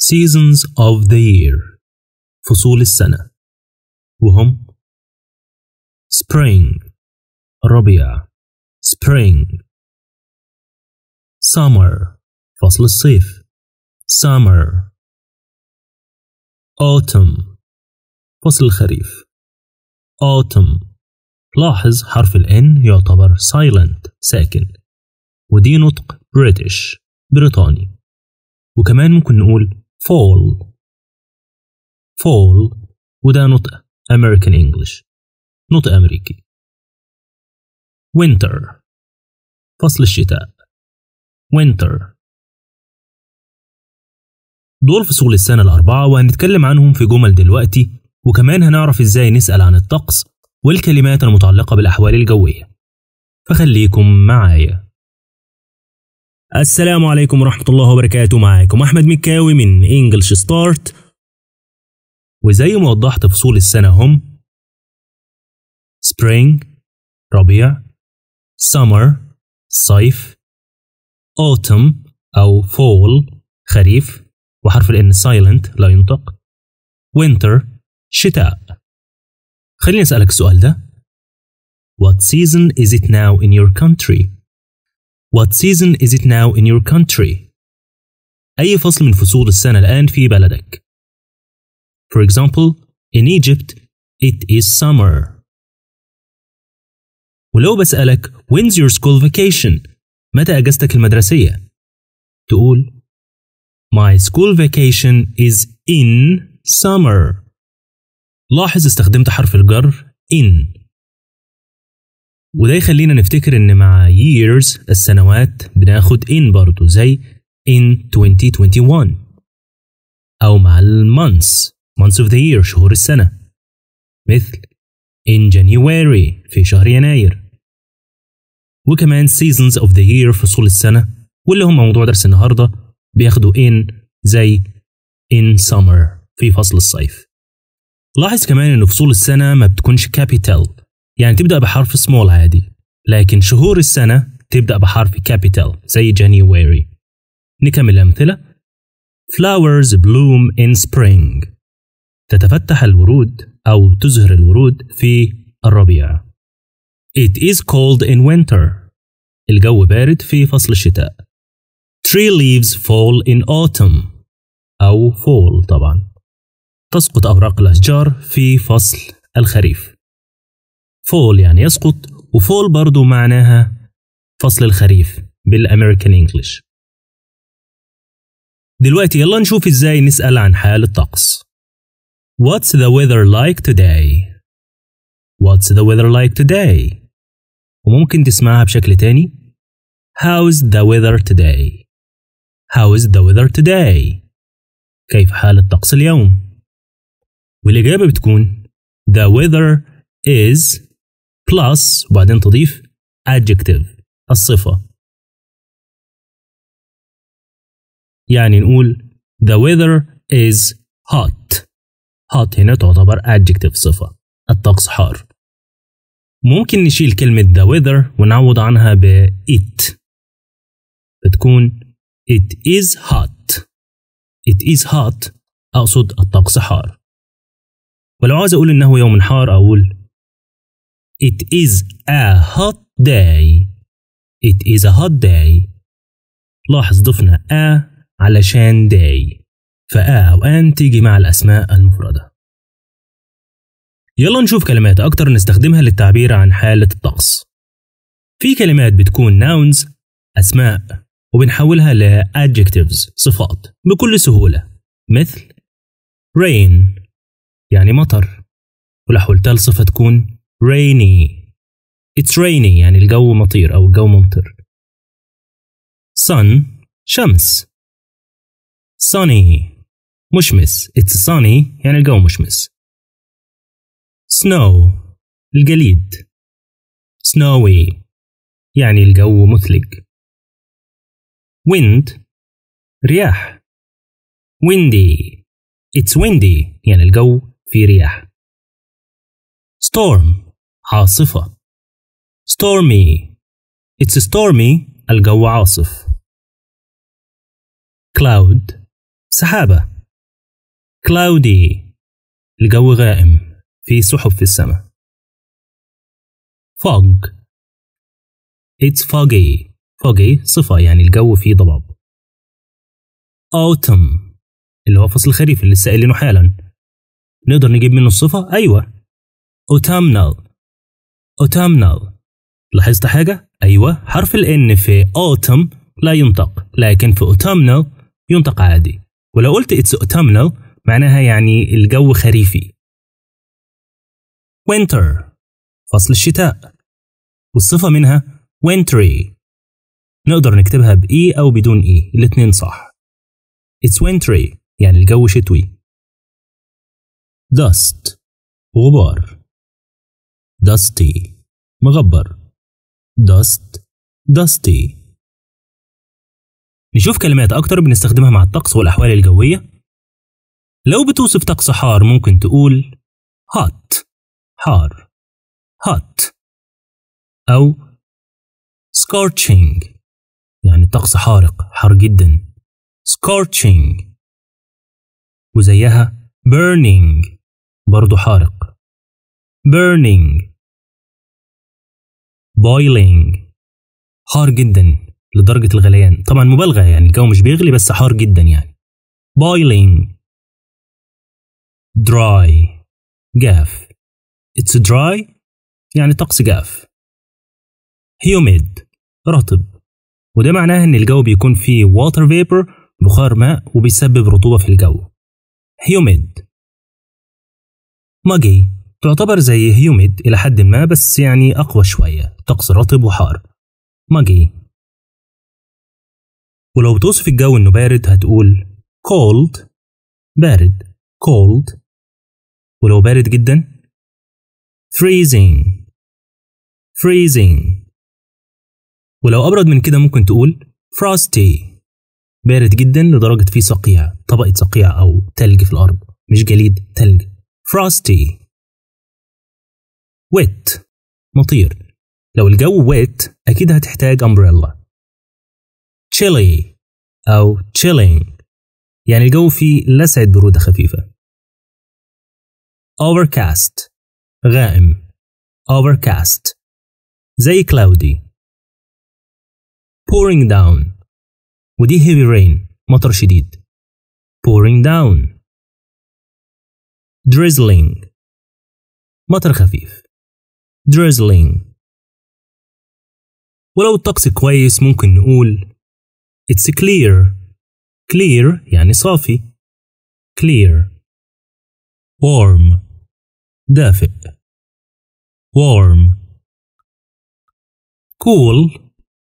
seasons of the year فصول السنة وهم spring ربيع spring summer فصل الصيف summer autumn فصل الخريف autumn لاحظ حرف ال N يعتبر silent ساكن ودي نطق British بريطاني وكمان ممكن نقول fall fall وده نطق American English نطق أمريكي winter فصل الشتاء winter دول فصول السنة الأربعة وهنتكلم عنهم في جمل دلوقتي وكمان هنعرف ازاي نسأل عن الطقس والكلمات المتعلقة بالأحوال الجوية فخليكم معايا السلام عليكم ورحمة الله وبركاته معاكم أحمد مكاوي من English Start وزي ما وضحت فصول السنة هم Spring ربيع Summer صيف Autumn أو Fall خريف وحرف ال N silent لا ينطق Winter شتاء خليني أسألك السؤال ده What season is it now in your country? What season is it now in your country? أي فصل من فصول السنة الآن في بلدك؟ For example, in Egypt, it is summer. ولو بسألك when's your school vacation؟ متى أجازتك المدرسية؟ تقول My school vacation is in summer. لاحظ استخدمت حرف الجر in وده يخلينا نفتكر ان مع years السنوات بناخد in برضو زي in 2021 او مع months months of the year شهور السنة مثل in January في شهر يناير وكمان seasons of the year فصول السنة واللي هم موضوع درس النهاردة بياخدوا in زي in summer في فصل الصيف لاحظ كمان ان فصول السنة ما بتكونش capital يعني تبدأ بحرف small عادي لكن شهور السنة تبدأ بحرف capital زي January نكمل الأمثلة Flowers bloom in spring تتفتح الورود أو تزهر الورود في الربيع It is cold in winter الجو بارد في فصل الشتاء Tree leaves fall in autumn أو fall طبعا تسقط أوراق الأشجار في فصل الخريف فول يعني يسقط وفول برضو معناها فصل الخريف بالأمريكان إنجليش دلوقتي يلا نشوف إزاي نسأل عن حال الطقس What's the weather like today? What's the weather like today? وممكن تسمعها بشكل تاني How's the weather today? How's the weather today? كيف حال الطقس اليوم؟ والإجابة بتكون The weather is plus وبعدين تضيف adjective الصفة يعني نقول The weather is hot hot هنا تعتبر adjective صفة الطقس حار ممكن نشيل كلمة the weather ونعوض عنها ب it بتكون it is hot it is hot أقصد الطقس حار ولو عاوز أقول إنه يوم حار أقول It is a hot day It is a hot day لاحظ ضفنا a علشان day فا أو أن تيجي مع الأسماء المفردة يلا نشوف كلمات أكتر نستخدمها للتعبير عن حالة الطقس في كلمات بتكون nouns أسماء وبنحولها ل adjectives صفات بكل سهولة مثل rain يعني مطر ولو حولتها لصفة تكون rainy It's rainy يعني الجو مطير أو الجو ممطر sun شمس sunny مشمس It's sunny يعني الجو مشمس snow الجليد snowy يعني الجو مثلج wind رياح windy It's windy يعني الجو في رياح storm عاصفة stormy It's stormy الجو عاصف cloud سحابة cloudy الجو غائم في سحب في السماء fog it's foggy foggy صفة يعني الجو فيه ضباب autumn اللي هو فصل الخريف اللي لسه قايلينه حالا نقدر نجيب منه الصفة أيوة autumnal autumnal لاحظت حاجة؟ أيوة حرف ال N في autumn لا ينطق لكن في autumnal ينطق عادي ولو قلت it's autumnal معناها يعني الجو خريفي winter فصل الشتاء والصفة منها wintry نقدر نكتبها بإي أو بدون إي الاتنين صح it's wintry يعني الجو شتوي dust غبار dusty مغبر dust dusty نشوف كلمات أكتر بنستخدمها مع الطقس والأحوال الجوية لو بتوصف طقس حار ممكن تقول hot حار hot أو scorching يعني طقس حارق حار جدا scorching وزيها burning برضو حارق burning boiling حار جدا لدرجة الغليان طبعا مبالغة يعني الجو مش بيغلي بس حار جدا يعني boiling dry جاف it's dry يعني طقس جاف humid رطب وده معناه ان الجو بيكون فيه water vapor بخار ماء وبيسبب رطوبة في الجو humid muggy تعتبر زي humid إلى حد ما بس يعني أقوى شوية طقس رطب وحار muggy ولو بتوصف الجو إنه بارد هتقول cold بارد cold ولو بارد جدا freezing freezing ولو أبرد من كده ممكن تقول frosty بارد جدا لدرجة فيه صقيع طبقة صقيع أو تلج في الأرض مش جليد تلج frosty wet مطير لو الجو wet أكيد هتحتاج umbrella chilly أو chilling يعني الجو فيه لسعة برودة خفيفة overcast غائم overcast زي cloudy pouring down ودي heavy rain مطر شديد pouring down drizzling مطر خفيف drizzling ولو الطقس كويس ممكن نقول it's clear clear يعني صافي clear warm دافئ warm cool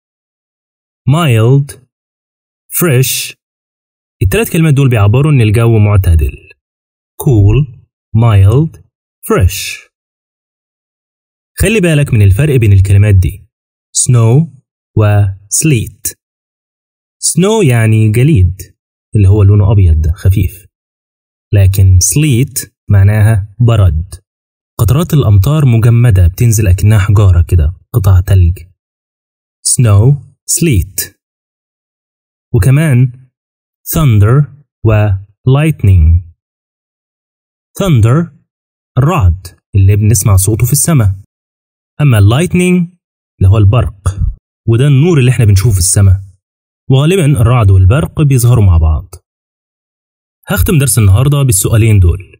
mild fresh التلات كلمات دول بيعبروا ان الجو معتدل cool mild fresh خلي بالك من الفرق بين الكلمات دي snow و sleet snow يعني جليد اللي هو لونه أبيض ده خفيف لكن sleet معناها برد قطرات الأمطار مجمدة بتنزل أكنها حجارة كده قطع تلج snow sleet وكمان thunder و lightning thunder الرعد اللي بنسمع صوته في السماء أما lightning اللي هو البرق وده النور اللي احنا بنشوفه في السماء وغالبا الرعد والبرق بيظهروا مع بعض هختم درس النهاردة بالسؤالين دول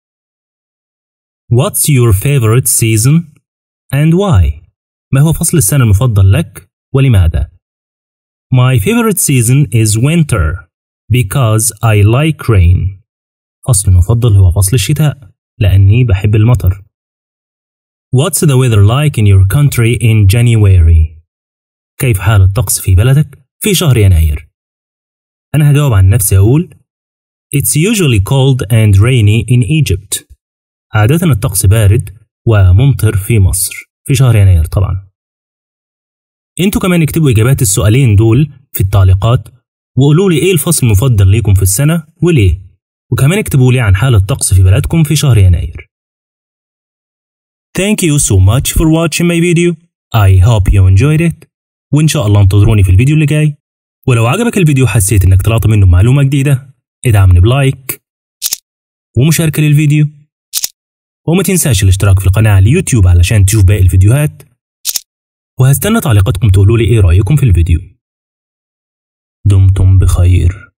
What's your favorite season and why؟ ما هو فصل السنة المفضل لك ولماذا؟ My favorite season is winter because I like rain. فصل المفضل هو فصل الشتاء لأني بحب المطر. What's the weather like in your country in January? كيف حال الطقس في بلدك في شهر يناير؟ أنا هجاوب عن نفسي أقول It's usually cold and rainy in Egypt. عادة الطقس بارد وممطر في مصر في شهر يناير طبعا. انتوا كمان اكتبوا إجابات السؤالين دول في التعليقات وقولوا لي إيه الفصل المفضل ليكم في السنة وليه وكمان اكتبوا لي عن حال الطقس في بلدكم في شهر يناير. Thank you so much for watching my video. I hope you enjoyed it. وإن شاء الله انتظروني في الفيديو اللي جاي. ولو عجبك الفيديو حسيت إنك طلعت منه معلومة جديدة ادعمني بلايك ومشاركة للفيديو وما تنساش الاشتراك في القناة على اليوتيوب علشان تشوف باقي الفيديوهات وهستنى تعليقاتكم تقولوا لي ايه رأيكم في الفيديو دمتم بخير